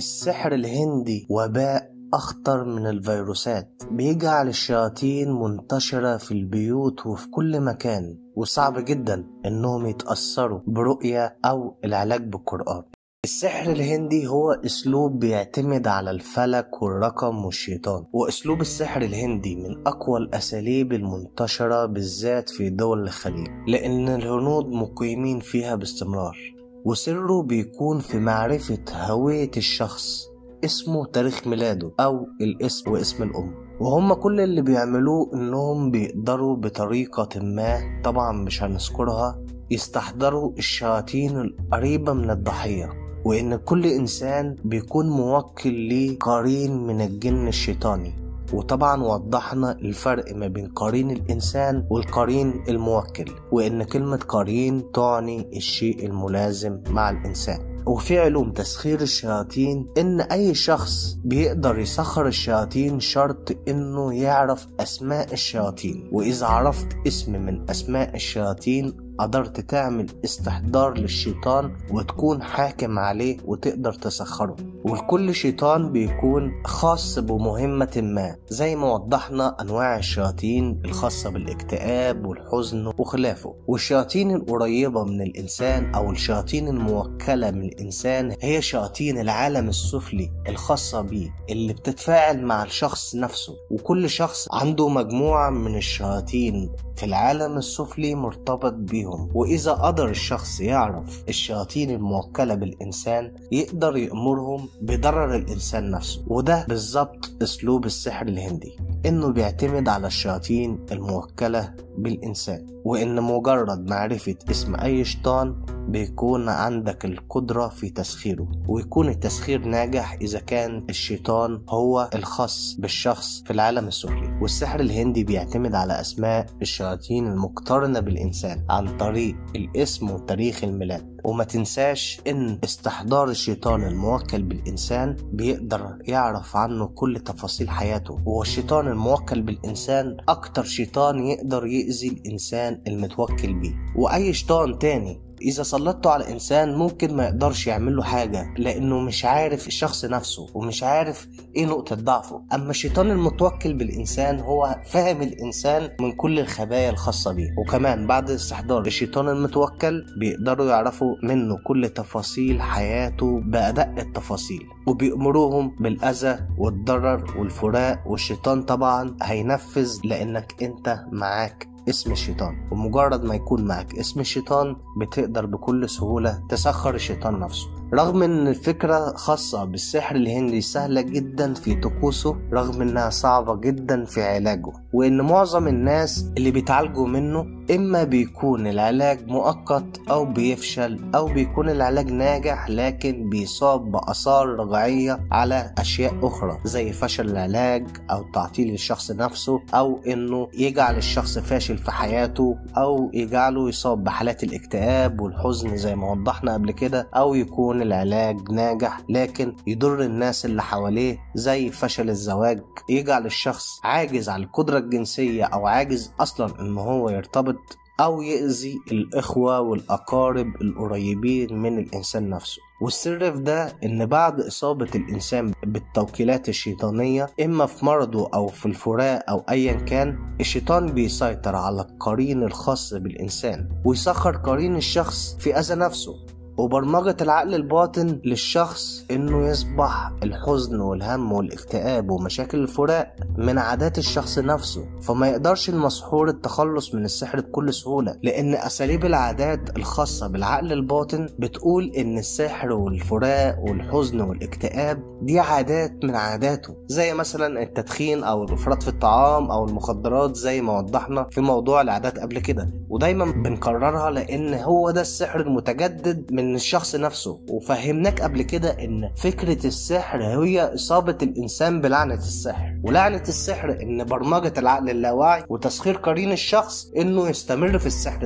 السحر الهندي وباء أخطر من الفيروسات بيجعل الشياطين منتشرة في البيوت وفي كل مكان وصعب جدا إنهم يتأثروا برؤية أو العلاج بالقرآن السحر الهندي هو اسلوب بيعتمد على الفلك والرقم والشيطان واسلوب السحر الهندي من اقوى الاساليب المنتشره بالذات في دول الخليج لان الهنود مقيمين فيها باستمرار وسره بيكون في معرفه هويه الشخص اسمه تاريخ ميلاده او الاسم واسم الام وهم كل اللي بيعملوه انهم بيقدروا بطريقه ما طبعا مش هنذكرها يستحضروا الشياطين القريبه من الضحيه وإن كل إنسان بيكون موكل لقرين من الجن الشيطاني وطبعا وضحنا الفرق ما بين قرين الإنسان والقرين الموكل وإن كلمة قرين تعني الشيء الملازم مع الإنسان وفي علوم تسخير الشياطين ان اي شخص بيقدر يسخر الشياطين شرط انه يعرف اسماء الشياطين واذا عرفت اسم من اسماء الشياطين قدرت تعمل استحضار للشيطان وتكون حاكم عليه وتقدر تسخره ولكل شيطان بيكون خاص بمهمة ما زي ما وضحنا أنواع الشياطين الخاصة بالاكتئاب والحزن وخلافه والشياطين القريبة من الإنسان أو الشياطين الموكلة من الإنسان هي شياطين العالم السفلي الخاصة بيه اللي بتتفاعل مع الشخص نفسه وكل شخص عنده مجموعة من الشياطين في العالم السفلي مرتبط بيهم وإذا قدر الشخص يعرف الشياطين الموكلة بالإنسان يقدر يأمرهم بضرر الإنسان نفسه وده بالظبط أسلوب السحر الهندي إنه بيعتمد على الشياطين الموكلة بالإنسان وإن مجرد معرفة اسم أي شيطان بيكون عندك القدرة في تسخيره ويكون التسخير ناجح إذا كان الشيطان هو الخاص بالشخص في العالم السفلي والسحر الهندي بيعتمد على أسماء الشياطين المقترنة بالإنسان عن طريق الاسم وتاريخ الميلاد وما تنساش ان استحضار الشيطان الموكل بالانسان بيقدر يعرف عنه كل تفاصيل حياته وهو الشيطان الموكل بالانسان اكتر شيطان يقدر يأذي الانسان المتوكل بيه واي شيطان تاني إذا سلطته على إنسان ممكن ما يقدرش يعمل له حاجة لأنه مش عارف الشخص نفسه ومش عارف إيه نقطة ضعفه أما الشيطان المتوكل بالإنسان هو فاهم الإنسان من كل الخبايا الخاصة بيه وكمان بعد استحضار الشيطان المتوكل بيقدروا يعرفوا منه كل تفاصيل حياته بأدق التفاصيل وبيأمروهم بالأذى والضرر والفراق والشيطان طبعا هينفذ لأنك أنت معاك اسم الشيطان ومجرد ما يكون معك اسم الشيطان بتقدر بكل سهولة تسخر الشيطان نفسه رغم ان الفكرة خاصة بالسحر الهندي سهلة جدا في طقوسه رغم انها صعبة جدا في علاجه وان معظم الناس اللي بيتعالجوا منه اما بيكون العلاج مؤقت او بيفشل او بيكون العلاج ناجح لكن بيصاب باثار رجعية على اشياء اخرى زي فشل العلاج او تعطيل الشخص نفسه او انه يجعل الشخص فاشل في حياته او يجعله يصاب بحالات الاكتئاب والحزن زي ما وضحنا قبل كده او يكون العلاج ناجح لكن يضر الناس اللي حواليه زي فشل الزواج يجعل الشخص عاجز على القدرة الجنسية أو عاجز أصلا إن هو يرتبط أو يأذي الإخوة والأقارب القريبين من الإنسان نفسه والسر في ده إن بعد إصابة الإنسان بالتوكيلات الشيطانية إما في مرضه أو في الفراق أو أيا كان الشيطان بيسيطر على القرين الخاص بالإنسان ويسخر قرين الشخص في أذى نفسه وبرمجة العقل الباطن للشخص انه يصبح الحزن والهم والاكتئاب ومشاكل الفراق من عادات الشخص نفسه فما يقدرش المسحور التخلص من السحر بكل سهولة لان اساليب العادات الخاصة بالعقل الباطن بتقول ان السحر والفراق والحزن والاكتئاب دي عادات من عاداته زي مثلا التدخين او الافراط في الطعام او المخدرات زي ما وضحنا في موضوع العادات قبل كده ودايما بنكررها لان هو ده السحر المتجدد من الشخص نفسه وفهمناك قبل كده ان فكرة السحر هي اصابة الانسان بلعنة السحر ولعنة السحر ان برمجة العقل اللاواعي وتسخير قرين الشخص انه يستمر في السحر نفسه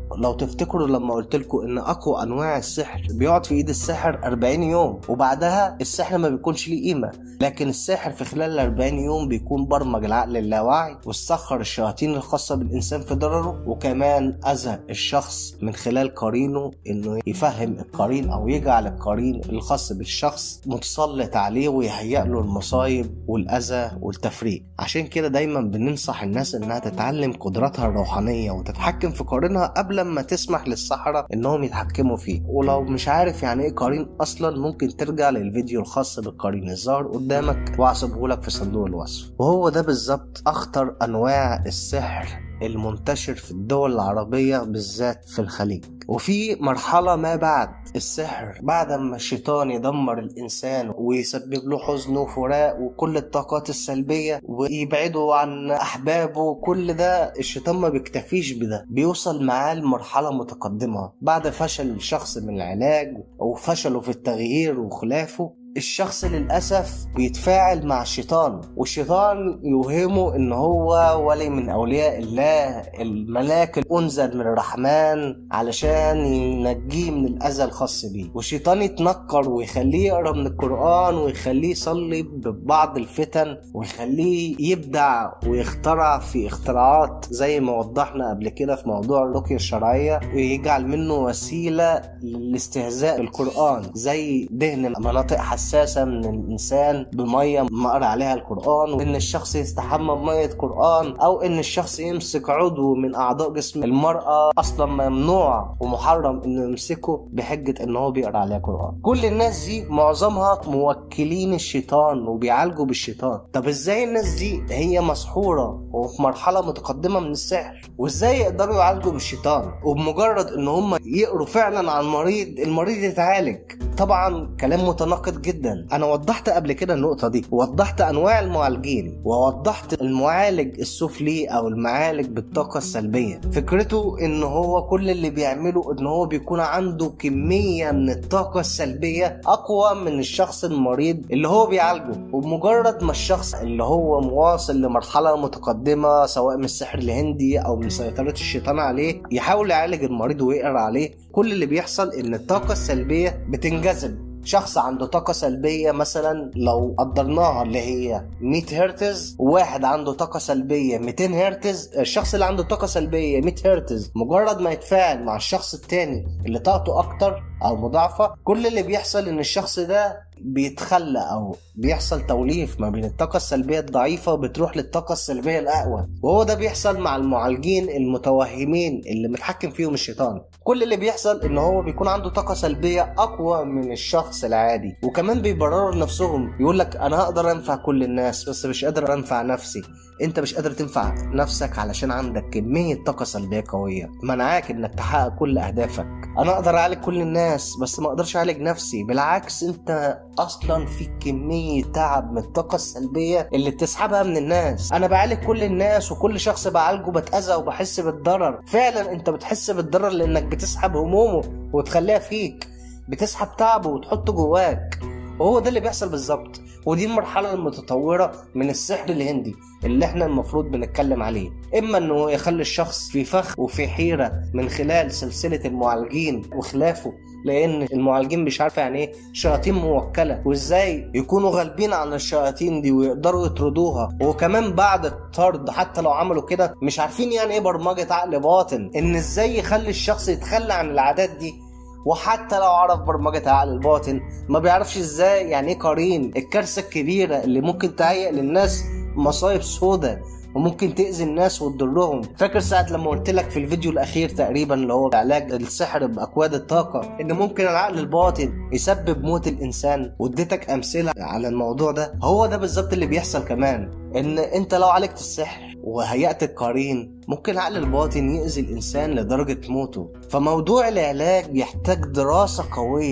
لو تفتكروا لما قلت لكم ان اقوى انواع السحر بيقعد في ايد الساحر 40 يوم وبعدها السحر ما بيكونش ليه قيمه لكن الساحر في خلال ال 40 يوم بيكون برمج العقل اللاواعي واستخر الشياطين الخاصه بالانسان في ضرره وكمان اذى الشخص من خلال قرينه انه يفهم القرين او يجعل القرين الخاص بالشخص متسلط عليه ويهيئ له المصايب والاذى والتفريق عشان كده دايما بننصح الناس انها تتعلم قدراتها الروحانيه وتتحكم في قرينها قبل ما تسمح للسحره انهم يتحكموا فيه ولو مش عارف يعني ايه قرين اصلا ممكن ترجع للفيديو الخاص بالقرين الظاهر قدامك وهسيبه لك في صندوق الوصف وهو ده بالظبط اخطر انواع السحر المنتشر في الدول العربية بالذات في الخليج وفي مرحلة ما بعد السحر بعد ما الشيطان يدمر الإنسان ويسبب له حزن وفراق وكل الطاقات السلبية ويبعده عن أحبابه كل ده الشيطان ما بيكتفيش بده بيوصل معاه لمرحلة متقدمة بعد فشل الشخص من العلاج وفشله في التغيير وخلافه الشخص للأسف بيتفاعل مع الشيطان والشيطان يوهمه إن هو ولي من أولياء الله الملاك الأنزل من الرحمن علشان ينجيه من الأذى الخاص بيه والشيطان يتنكر ويخليه يقرأ من القرآن ويخليه يصلي ببعض الفتن ويخليه يبدع ويخترع في اختراعات زي ما وضحنا قبل كده في موضوع الرقية الشرعية ويجعل منه وسيلة للاستهزاء بالقرآن زي دهن مناطق حساسة حساسة من الإنسان بمية مقرأ عليها القرآن وإن الشخص يستحمى بمية قرآن أو إن الشخص يمسك عضو من أعضاء جسم المرأة أصلا ممنوع ومحرم إنه يمسكه بحجة إن هو بيقرأ عليها قرآن كل الناس دي معظمها موكلين الشيطان وبيعالجوا بالشيطان طب إزاي الناس دي هي مسحورة وفي مرحلة متقدمة من السحر وإزاي يقدروا يعالجوا بالشيطان وبمجرد إن هم يقروا فعلا عن مريض المريض يتعالج طبعا كلام متناقض جدا انا وضحت قبل كده النقطه دي ووضحت انواع المعالجين ووضحت المعالج السفلي او المعالج بالطاقه السلبيه فكرته ان هو كل اللي بيعمله ان هو بيكون عنده كميه من الطاقه السلبيه اقوى من الشخص المريض اللي هو بيعالجه وبمجرد ما الشخص اللي هو مواصل لمرحله متقدمه سواء من السحر الهندي او من سيطره الشيطان عليه يحاول يعالج المريض ويقرا عليه كل اللي بيحصل ان الطاقه السلبيه بتنجذب شخص عنده طاقة سلبية مثلا لو قدرناها اللي هي 100 هرتز وواحد عنده طاقة سلبية 200 هرتز الشخص اللي عنده طاقة سلبية 100 هرتز مجرد ما يتفاعل مع الشخص التاني اللي طاقته أكتر أو مضاعفة كل اللي بيحصل إن الشخص ده بيتخلى او بيحصل توليف ما بين الطاقة السلبية الضعيفة بتروح للطاقة السلبية الأقوى وهو ده بيحصل مع المعالجين المتوهمين اللي متحكم فيهم الشيطان كل اللي بيحصل ان هو بيكون عنده طاقة سلبية أقوى من الشخص العادي وكمان بيبرروا لنفسهم يقول لك أنا هقدر أنفع كل الناس بس مش قادر أنفع نفسي انت مش قادر تنفع نفسك علشان عندك كمية طاقة سلبية قوية منعاك انك تحقق كل اهدافك انا اقدر اعالج كل الناس بس ما اقدرش اعالج نفسي بالعكس انت اصلا في كمية تعب من الطاقة السلبية اللي بتسحبها من الناس انا بعالج كل الناس وكل شخص بعالجه بتأذى وبحس بالضرر فعلا انت بتحس بالضرر لانك بتسحب همومه وتخليها فيك بتسحب تعبه وتحطه جواك وهو ده اللي بيحصل بالظبط ودي المرحلة المتطورة من السحر الهندي اللي احنا المفروض بنتكلم عليه اما انه يخلي الشخص في فخ وفي حيرة من خلال سلسلة المعالجين وخلافه لان المعالجين مش عارفه يعني ايه شياطين موكله وازاي يكونوا غالبين على الشياطين دي ويقدروا يطردوها وكمان بعد الطرد حتى لو عملوا كده مش عارفين يعني ايه برمجه عقل باطن ان ازاي يخلي الشخص يتخلى عن العادات دي وحتى لو عرف برمجة عقل الباطن ما بيعرفش ازاي يعني ايه قرين الكارثة الكبيرة اللي ممكن تهيئ للناس مصايب سودة وممكن تأذي الناس وتضرهم فاكر ساعة لما قلت لك في الفيديو الأخير تقريبا اللي هو علاج السحر بأكواد الطاقة إن ممكن العقل الباطن يسبب موت الإنسان واديتك أمثلة على الموضوع ده هو ده بالظبط اللي بيحصل كمان إن أنت لو عالجت السحر وهيأت القرين ممكن العقل الباطن يأذي الإنسان لدرجة موته فموضوع العلاج يحتاج دراسة قوية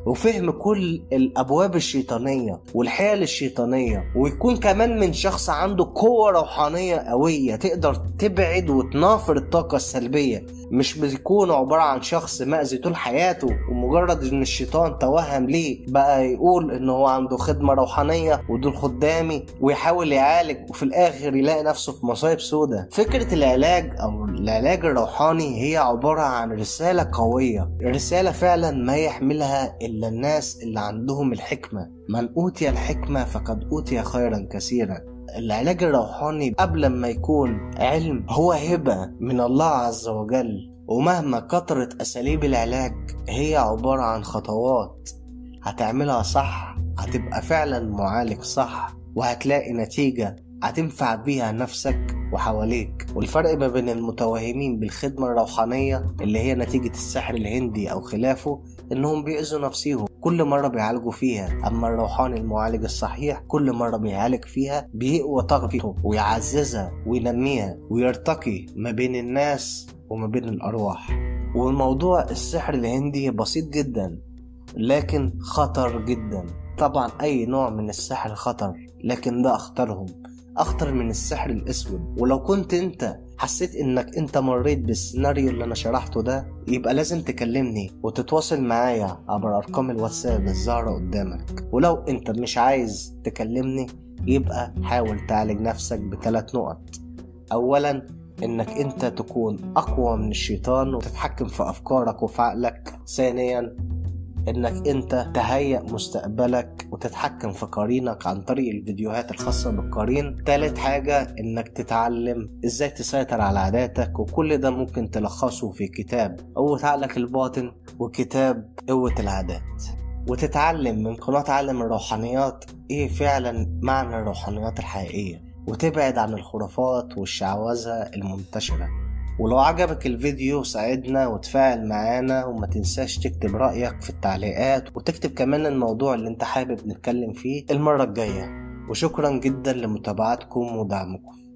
وفهم كل الابواب الشيطانيه والحيل الشيطانيه ويكون كمان من شخص عنده قوه روحانيه قويه تقدر تبعد وتنافر الطاقه السلبيه مش بيكون عباره عن شخص مأذي طول حياته ومجرد ان الشيطان توهم ليه بقى يقول ان هو عنده خدمه روحانيه ودول خدامي ويحاول يعالج وفي الاخر يلاقي نفسه في مصايب سودة فكره العلاج او العلاج الروحاني هي عباره عن رساله قويه رساله فعلا ما يحملها الا الناس اللي عندهم الحكمه من اوتي الحكمه فقد اوتي خيرا كثيرا العلاج الروحاني قبل ما يكون علم هو هبة من الله عز وجل ومهما كترت أساليب العلاج هي عبارة عن خطوات هتعملها صح هتبقى فعلا معالج صح وهتلاقي نتيجة هتنفع بيها نفسك وحواليك والفرق ما بين المتوهمين بالخدمة الروحانية اللي هي نتيجة السحر الهندي أو خلافه إنهم بيأذوا نفسيهم كل مرة بيعالجوا فيها أما الروحاني المعالج الصحيح كل مرة بيعالج فيها بيقوى طاقته ويعززها وينميها ويرتقي ما بين الناس وما بين الأرواح والموضوع السحر الهندي بسيط جدا لكن خطر جدا طبعا أي نوع من السحر خطر لكن ده أخطرهم أخطر من السحر الأسود ولو كنت أنت حسيت انك انت مريت بالسيناريو اللي انا شرحته ده يبقى لازم تكلمني وتتواصل معايا عبر ارقام الواتساب الظاهرة قدامك ولو انت مش عايز تكلمني يبقى حاول تعالج نفسك بثلاث نقط اولا انك انت تكون اقوى من الشيطان وتتحكم في افكارك وفي عقلك ثانيا انك انت تهيأ مستقبلك وتتحكم في قرينك عن طريق الفيديوهات الخاصة بالقرين تالت حاجة انك تتعلم ازاي تسيطر على عاداتك وكل ده ممكن تلخصه في كتاب قوة عقلك الباطن وكتاب قوة العادات وتتعلم من قناة عالم الروحانيات ايه فعلا معنى الروحانيات الحقيقية وتبعد عن الخرافات والشعوذة المنتشرة ولو عجبك الفيديو ساعدنا وتفاعل معانا وما تنساش تكتب رأيك في التعليقات وتكتب كمان الموضوع اللي انت حابب نتكلم فيه المرة الجاية وشكرا جدا لمتابعتكم ودعمكم